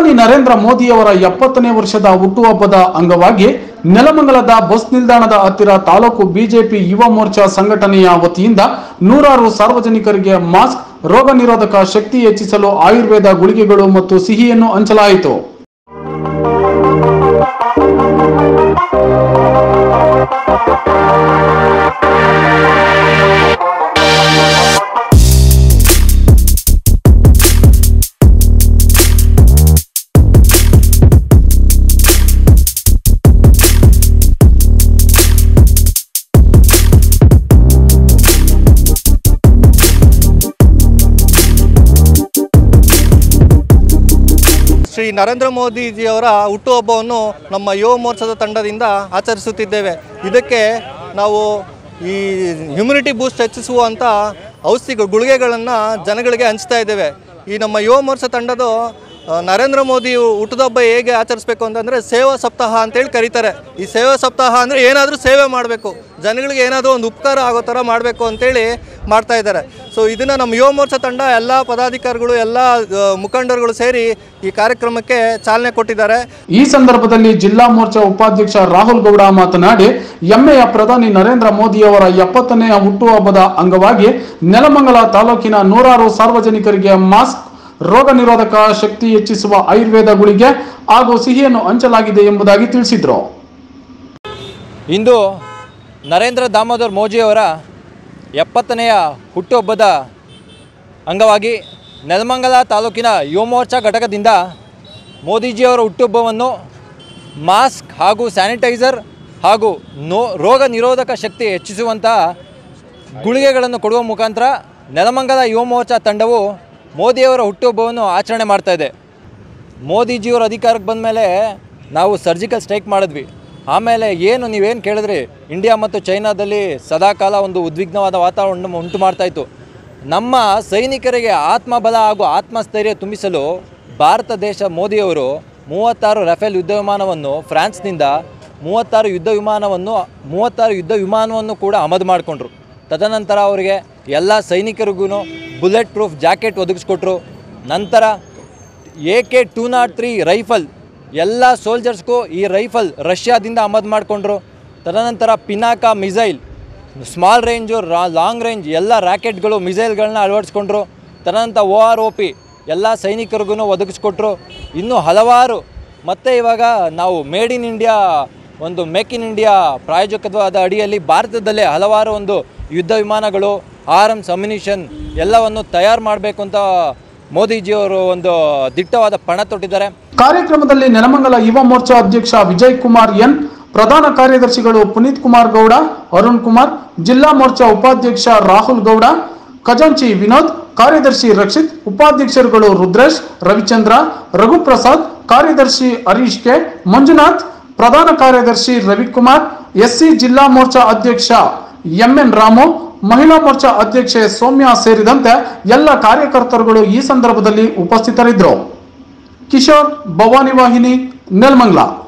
ಪ್ರಧಾನಿ ನರೇಂದ್ರ ಮೋದಿಯವರ ಎಪ್ಪತ್ತನೇ ವರ್ಷದ ಹುಟ್ಟುಹಬ್ಬದ ಅಂಗವಾಗಿ ನೆಲಮಂಗಲದ ಬಸ್ ನಿಲ್ದಾಣದ ಹತ್ತಿರ ತಾಲೂಕು ಬಿಜೆಪಿ ಯುವ ಮೋರ್ಚಾ ಸಂಘಟನೆಯ ವತಿಯಿಂದ ನೂರಾರು ಸಾರ್ವಜನಿಕರಿಗೆ ಮಾಸ್ಕ್ ರೋಗ ನಿರೋಧಕ ಶಕ್ತಿ ಹೆಚ್ಚಿಸಲು ಆಯುರ್ವೇದ ಗುಳಿಗೆಗಳು ಮತ್ತು ಸಿಹಿಯನ್ನು ಹಂಚಲಾಯಿತು ಶ್ರೀ ನರೇಂದ್ರ ಮೋದಿಜಿಯವರ ಹುಟ್ಟುಹಬ್ಬವನ್ನು ನಮ್ಮ ಯುವ ಮೋರ್ಚಾದ ತಂಡದಿಂದ ಆಚರಿಸುತ್ತಿದ್ದೇವೆ ಇದಕ್ಕೆ ನಾವು ಈ ಹ್ಯುಮಿನಿಟಿ ಬೂಸ್ಟ್ ಹೆಚ್ಚಿಸುವಂಥ ಔಷಧಿ ಗುಳಿಗೆಗಳನ್ನು ಜನಗಳಿಗೆ ಹಂಚ್ತಾ ಇದ್ದೇವೆ ಈ ನಮ್ಮ ಯುವ ಮೋರ್ಚಾ ತಂಡದ ಆ, ನರೇಂದ್ರ ಮೋದಿ ಹುಟ್ಟುಹಬ್ಬ ಹೇಗೆ ಆಚರಿಸಬೇಕು ಅಂತಂದರೆ ಸೇವಾ ಸಪ್ತಾಹ ಅಂತೇಳಿ ಕರೀತಾರೆ ಈ ಸೇವಾ ಸಪ್ತಾಹ ಅಂದರೆ ಏನಾದರೂ ಸೇವೆ ಮಾಡಬೇಕು ಜನಗಳಿಗೆ ಏನಾದರೂ ಒಂದು ಉಪಕಾರ ಆಗೋ ಥರ ಮಾಡಬೇಕು ಅಂತೇಳಿ ಮಾಡ್ತಾ ಇದ್ದಾರೆ ಸೊ ಇದನ್ನು ನಮ್ಮ ಯುವ ಮೋರ್ಚಾ ತಂಡ ಎಲ್ಲ ಪದಾಧಿಕಾರಿಗಳು ಎಲ್ಲ ಆ, ಮುಖಂಡರುಗಳು ಸೇರಿ ಈ ಕಾರ್ಯಕ್ರಮಕ್ಕೆ ಚಾಲನೆ ಕೊಟ್ಟಿದ್ದಾರೆ ಈ ಸಂದರ್ಭದಲ್ಲಿ ಜಿಲ್ಲಾ ಮೋರ್ಚಾ ಉಪಾಧ್ಯಕ್ಷ ರಾಹುಲ್ ಗೌಡ ಮಾತನಾಡಿ ಹೆಮ್ಮೆಯ ಪ್ರಧಾನಿ ನರೇಂದ್ರ ಮೋದಿಯವರ ಎಪ್ಪತ್ತನೆಯ ಹುಟ್ಟುಹಬ್ಬದ ಅಂಗವಾಗಿ ನೆಲಮಂಗಲ ತಾಲೂಕಿನ ನೂರಾರು ಸಾರ್ವಜನಿಕರಿಗೆ ಮಾಸ್ಕ್ ರೋಗ ನಿರೋಧಕ ಶಕ್ತಿ ಹೆಚ್ಚಿಸುವ ಆಯುರ್ವೇದ ಗುಳಿಗೆ ಹಾಗೂ ಸಿಹಿಯನ್ನು ಹಂಚಲಾಗಿದೆ ಎಂಬುದಾಗಿ ತಿಳಿಸಿದ್ರು ಇಂದು ನರೇಂದ್ರ ದಾಮೋದರ್ ಮೋದಿಯವರ ಎಪ್ಪತ್ತನೆಯ ಹುಟ್ಟುಹಬ್ಬದ ಅಂಗವಾಗಿ ನೆಲಮಂಗಲ ತಾಲೂಕಿನ ಯುವ ಮೋರ್ಚಾ ಘಟಕದಿಂದ ಮೋದಿಜಿಯವರ ಹುಟ್ಟುಹಬ್ಬವನ್ನು ಮಾಸ್ಕ್ ಹಾಗೂ ಸ್ಯಾನಿಟೈಸರ್ ಹಾಗೂ ನೋ ರೋಗ ನಿರೋಧಕ ಶಕ್ತಿ ಹೆಚ್ಚಿಸುವಂತಹ ಗುಳಿಗೆಗಳನ್ನು ಕೊಡುವ ಮುಖಾಂತರ ನೆಲಮಂಗಲ ಯುವ ಮೋರ್ಚಾ ತಂಡವು ಮೋದಿಯವರ ಹುಟ್ಟುಹಬ್ಬವನ್ನು ಆಚರಣೆ ಮಾಡ್ತಾ ಇದೆ ಮೋದಿಜಿಯವರು ಅಧಿಕಾರಕ್ಕೆ ಬಂದ ಮೇಲೆ ನಾವು ಸರ್ಜಿಕಲ್ ಸ್ಟ್ರೈಕ್ ಮಾಡಿದ್ವಿ ಆಮೇಲೆ ಏನು ನೀವೇನು ಕೇಳಿದ್ರಿ ಇಂಡಿಯಾ ಮತ್ತು ಚೈನಾದಲ್ಲಿ ಸದಾಕಾಲ ಒಂದು ಉದ್ವಿಗ್ನವಾದ ವಾತಾವರಣ ಉಂಟು ಮಾಡ್ತಾ ಇತ್ತು ನಮ್ಮ ಸೈನಿಕರಿಗೆ ಆತ್ಮಬಲ ಹಾಗೂ ಆತ್ಮಸ್ಥೈರ್ಯ ತುಂಬಿಸಲು ಭಾರತ ದೇಶ ಮೋದಿಯವರು ಮೂವತ್ತಾರು ರಫೇಲ್ ಯುದ್ಧ ವಿಮಾನವನ್ನು ಫ್ರಾನ್ಸ್ನಿಂದ ಮೂವತ್ತಾರು ಯುದ್ಧ ವಿಮಾನವನ್ನು ಮೂವತ್ತಾರು ಯುದ್ಧ ವಿಮಾನವನ್ನು ಕೂಡ ಆಮದು ಮಾಡಿಕೊಂಡ್ರು ತದನಂತರ ಅವರಿಗೆ ಎಲ್ಲ ಸೈನಿಕರಿಗೂ ಬುಲೆಟ್ ಪ್ರೂಫ್ ಜಾಕೆಟ್ ಒದಗಿಸ್ಕೊಟ್ರು ನಂತರ A K two nought three rifle ಎಲ್ಲ ಸೋಲ್ಜರ್ಸ್ಗೂ ಈ ರೈಫಲ್ ರಷ್ಯಾದಿಂದ ಆಮದು ಮಾಡಿಕೊಂಡ್ರು ತದನಂತರ ಪಿನಾಕ ಮಿಸೈಲ್ ಸ್ಮಾಲ್ ರೇಂಜು ರಾ ಲಾಂಗ್ ರೇಂಜ್ ಎಲ್ಲ ರ್ಯಾಕೆಟ್ಗಳು ಮಿಸೈಲ್ಗಳನ್ನ ಅಳವಡಿಸ್ಕೊಂಡ್ರು ತದನಂತರ ಒ ಆರ್ ಒ ಪಿ ಎಲ್ಲ ಸೈನಿಕರಿಗೂ ಒದಗಿಸ್ಕೊಟ್ರು ಇನ್ನೂ ಹಲವಾರು ಮತ್ತು ಇವಾಗ ನಾವು ಮೇಡ್ ಇನ್ ಇಂಡಿಯಾ ಒಂದು ಮೇಕ್ ಇನ್ ಇಂಡಿಯಾ ಪ್ರಾಯೋಜಕವಾದ ಅಡಿಯಲ್ಲಿ ಭಾರತದಲ್ಲೇ ಹಲವಾರು ಒಂದು ಯುದ್ಧ ವಿಮಾನಗಳು ಆರ್ಮ್ಸ್ ಅಮ್ಯುನಿಷನ್ ಎಲ್ಲವನ್ನು ತಯಾರು ಮಾಡಬೇಕು ಅಂತ ಮೋದಿಜಿಯವರು ಒಂದು ದಿಟ್ಟವಾದ ಪಣ ತೊಟ್ಟಿದ್ದಾರೆ ಕಾರ್ಯಕ್ರಮದಲ್ಲಿ ನೆಲಮಂಗಲ ಯುವ ಮೋರ್ಚಾ ಅಧ್ಯಕ್ಷ ವಿಜಯ್ ಕುಮಾರ್ ಎನ್ ಪ್ರಧಾನ ಕಾರ್ಯದರ್ಶಿಗಳು ಪುನೀತ್ ಕುಮಾರ್ ಗೌಡ ಅರುಣ್ ಕುಮಾರ್ ಜಿಲ್ಲಾ ಮೋರ್ಚಾ ಉಪಾಧ್ಯಕ್ಷ ರಾಹುಲ್ ಗೌಡ ಖಜಾಂಚಿ ವಿನೋದ್ ಕಾರ್ಯದರ್ಶಿ ರಕ್ಷಿತ್ ಉಪಾಧ್ಯಕ್ಷರುಗಳು ರುದ್ರೇಶ್ ರವಿಚಂದ್ರ ರಘುಪ್ರಸಾದ್ ಕಾರ್ಯದರ್ಶಿ ಹರೀಶ್ ಕೆ ಮಂಜುನಾಥ್ ಪ್ರಧಾನ ಕಾರ್ಯದರ್ಶಿ ರವಿಕುಮಾರ್ ಎಸ್ಸಿ ಜಿಲ್ಲಾ ಮೋರ್ಚಾ ಅಧ್ಯಕ್ಷ ಎಂಎನ್ ರಾಮು ಮಹಿಳಾ ಮೋರ್ಚಾ ಅಧ್ಯಕ್ಷೆ ಸೌಮ್ಯ ಸೇರಿದಂತೆ ಎಲ್ಲ ಕಾರ್ಯಕರ್ತರುಗಳು ಈ ಸಂದರ್ಭದಲ್ಲಿ ಉಪಸ್ಥಿತರಿದ್ದರು ಕಿಶೋರ್ ಭವಾನಿ ವಾಹಿನಿ ನೆಲಮಂಗಲ